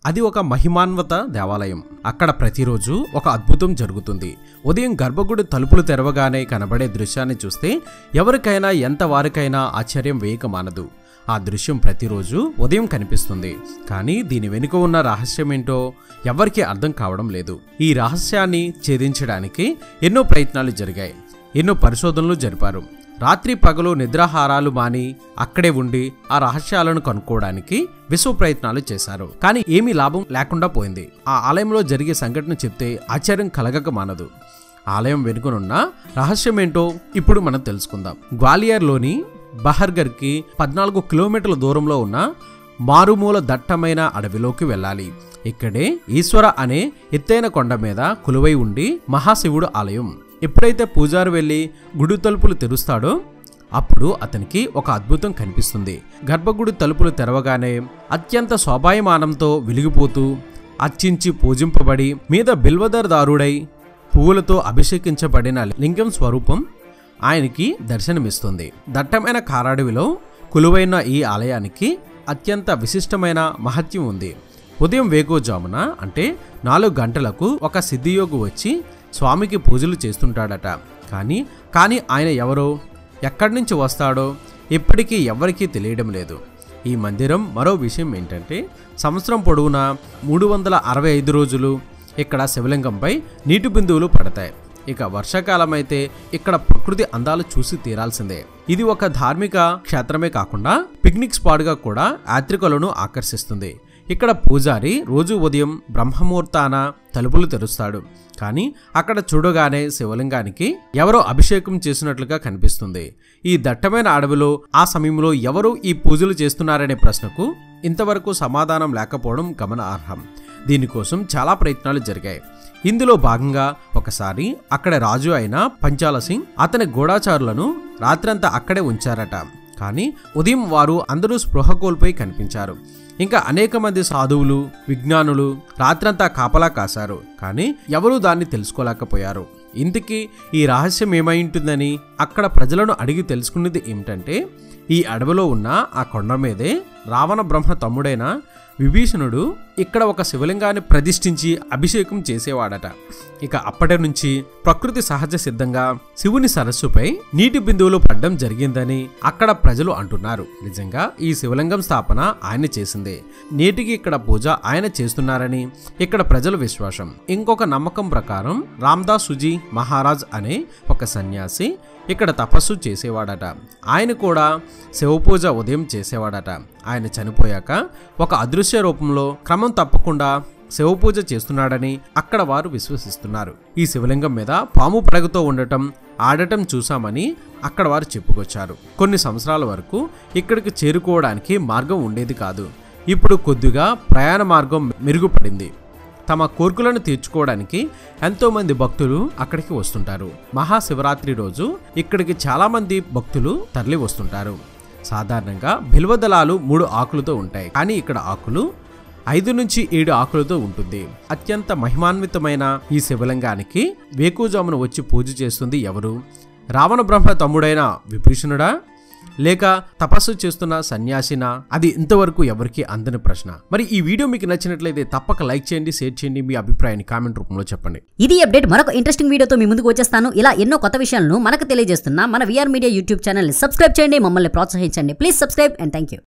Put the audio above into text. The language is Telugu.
అది ఒక మహిమాన్వత దేవాలయం అక్కడ ప్రతిరోజు ఒక అద్భుతం జరుగుతుంది ఉదయం గర్భగుడి తలుపులు తెరవగానే కనబడే దృశ్యాన్ని చూస్తే ఎవరికైనా ఎంత వారికైనా ఆశ్చర్యం వేయక మానదు ఆ దృశ్యం ప్రతిరోజు ఉదయం కనిపిస్తుంది కానీ దీని వెనుక ఉన్న రహస్యం ఏంటో ఎవరికీ అర్థం కావడం లేదు ఈ రహస్యాన్ని ఛేదించడానికి ఎన్నో ప్రయత్నాలు జరిగాయి ఎన్నో పరిశోధనలు జరిపారు రాత్రి పగలు నిద్రాహారాలు మాని అక్కడే ఉండి ఆ రహస్యాలను కనుక్కోవడానికి విశ్వ ప్రయత్నాలు చేశారు కానీ ఏమీ లాభం లేకుండా పోయింది ఆ ఆలయంలో జరిగే సంఘటన చెప్తే ఆశ్చర్యం కలగక మానదు ఆలయం వెనుకనున్న రహస్యమేంటో ఇప్పుడు మనం తెలుసుకుందాం గ్వాలియర్లోని బహర్గర్కి పద్నాలుగు కిలోమీటర్ల దూరంలో ఉన్న మారుమూల దట్టమైన అడవిలోకి వెళ్ళాలి ఇక్కడే ఈశ్వర అనే ఎత్తైన కొండ మీద కొలువై ఉండి మహాశివుడు ఆలయం ఎప్పుడైతే పూజారి వెళ్ళి గుడి తలుపులు తెరుస్తాడో అప్పుడు అతనికి ఒక అద్భుతం కనిపిస్తుంది గర్భగుడి తలుపులు తెరవగానే అత్యంత శోభాయమానంతో వెలిగిపోతూ అర్చించి పూజింపబడి మీద బిల్వదర్దారుడై పువ్వులతో అభిషేకించబడిన లింగం స్వరూపం ఆయనకి దర్శనమిస్తుంది దట్టమైన కారాడవిలో కొలువైన ఈ ఆలయానికి అత్యంత విశిష్టమైన మహత్యం ఉంది ఉదయం వేకోజామున అంటే నాలుగు గంటలకు ఒక సిద్ధియోగి వచ్చి స్వామికి పూజలు చేస్తుంటాడట కానీ కానీ ఆయన ఎవరో ఎక్కడి నుంచి వస్తాడో ఇప్పటికీ ఎవరికీ తెలియడం లేదు ఈ మందిరం మరో విషయం ఏంటంటే సంవత్సరం పొడవునా మూడు వందల అరవై ఐదు రోజులు ఇక్కడ శివలింగంపై నీటి బిందువులు పడతాయి ఇక వర్షాకాలం అయితే ఇక్కడ ప్రకృతి అందాలు చూసి తీరాల్సిందే ఇది ఒక ధార్మిక క్షేత్రమే కాకుండా పిక్నిక్ స్పాట్గా కూడా యాత్రికులను ఆకర్షిస్తుంది ఇక్కడ పూజారి రోజు ఉదయం బ్రహ్మముహూర్తాన తలుపులు తెరుస్తాడు కానీ అక్కడ చూడగానే శివలింగానికి ఎవరో అభిషేకం చేసినట్లుగా కనిపిస్తుంది ఈ దట్టమైన అడవిలో ఆ సమయంలో ఎవరు ఈ పూజలు చేస్తున్నారనే ప్రశ్నకు ఇంతవరకు సమాధానం లేకపోవడం గమనార్హం దీనికోసం చాలా ప్రయత్నాలు జరిగాయి ఇందులో భాగంగా ఒకసారి అక్కడ రాజు అయిన పంచాల సింగ్ అతని గూఢాచారులను రాత్రంతా అక్కడే ఉంచారట కానీ ఉదయం వారు అందరూ స్పృహ కోల్పోయి కనిపించారు ఇంకా అనేక మంది సాధువులు విజ్ఞానులు రాత్రంతా కాపలా కాశారు కానీ ఎవరూ దాన్ని తెలుసుకోలేకపోయారు ఇంతకీ ఈ రహస్యం ఏమై ఉంటుందని అక్కడ ప్రజలను అడిగి తెలుసుకున్నది ఏమిటంటే ఈ అడవిలో ఉన్న ఆ కొండ మీదే రావణ బ్రహ్మ తమ్ముడైన విభీషణుడు ఇక్కడ ఒక శివలింగాన్ని ప్రతిష్ఠించి అభిషేకం చేసేవాడట ఇక అప్పటి నుంచి ప్రకృతి సహజ సిద్ధంగా శివుని సరస్సుపై నీటి బిందువులు పడ్డం జరిగిందని అక్కడ ప్రజలు అంటున్నారు నిజంగా ఈ శివలింగం స్థాపన ఆయన చేసిందే నేటికి ఇక్కడ పూజ ఆయన చేస్తున్నారని ఇక్కడ ప్రజల విశ్వాసం ఇంకొక నమ్మకం ప్రకారం రామ్దాస్ సుజీ మహారాజ్ అనే ఒక సన్యాసి ఇక్కడ తపస్సు చేసేవాడట ఆయన కూడా శివపూజ ఉదయం చేసేవాడట ఆయన చనిపోయాక ఒక అదృశ్య రూపంలో క్రమం తప్పకుండా శివపూజ చేస్తున్నాడని అక్కడ వారు విశ్వసిస్తున్నారు ఈ శివలింగం మీద పాము పడగతో ఉండటం ఆడటం చూశామని అక్కడ వారు చెప్పుకొచ్చారు కొన్ని సంవత్సరాల వరకు ఇక్కడికి చేరుకోవడానికి మార్గం ఉండేది కాదు ఇప్పుడు కొద్దిగా ప్రయాణ మార్గం మెరుగుపడింది తమ కోరికలను తీర్చుకోవడానికి ఎంతో మంది భక్తులు అక్కడికి వస్తుంటారు మహాశివరాత్రి రోజు ఇక్కడికి చాలా మంది భక్తులు తరలి వస్తుంటారు సాధారణంగా బిల్వదళాలు మూడు ఆకులతో ఉంటాయి కానీ ఇక్కడ ఆకులు ఐదు నుంచి ఏడు ఆకులతో ఉంటుంది అత్యంత మహిమాన్వితమైన ఈ శివలింగానికి వేకుజామున వచ్చి పూజ చేస్తుంది ఎవరు రావణ బ్రహ్మ తమ్ముడైన విభీషణుడా లేక తపస్సు చేస్తున్న సన్యాసినా అది ఇంతవరకు ఎవరికి అందని ప్రశ్న మరి ఈ వీడియో మీకు నచ్చినట్లయితే తప్పక లైక్ చేయండి షేర్ చేయండి మీ అభిప్రాయాన్ని కామెంట్ రూపంలో చెప్పండి ఇది అప్డేట్ మరొక ఇంట్రెస్టింగ్ వీడియోతో మీ ముందుకు వచ్చేస్తాను ఇలా ఎన్నో కొత్త విషయాలను మనకు తెలియజేస్తున్న మన విఆర్ మీడియా యూట్యూబ్ ఛానల్ని సబ్స్క్రైబ్ చేయండి మమ్మల్ని ప్రోత్సహించండి please subscribe and thank you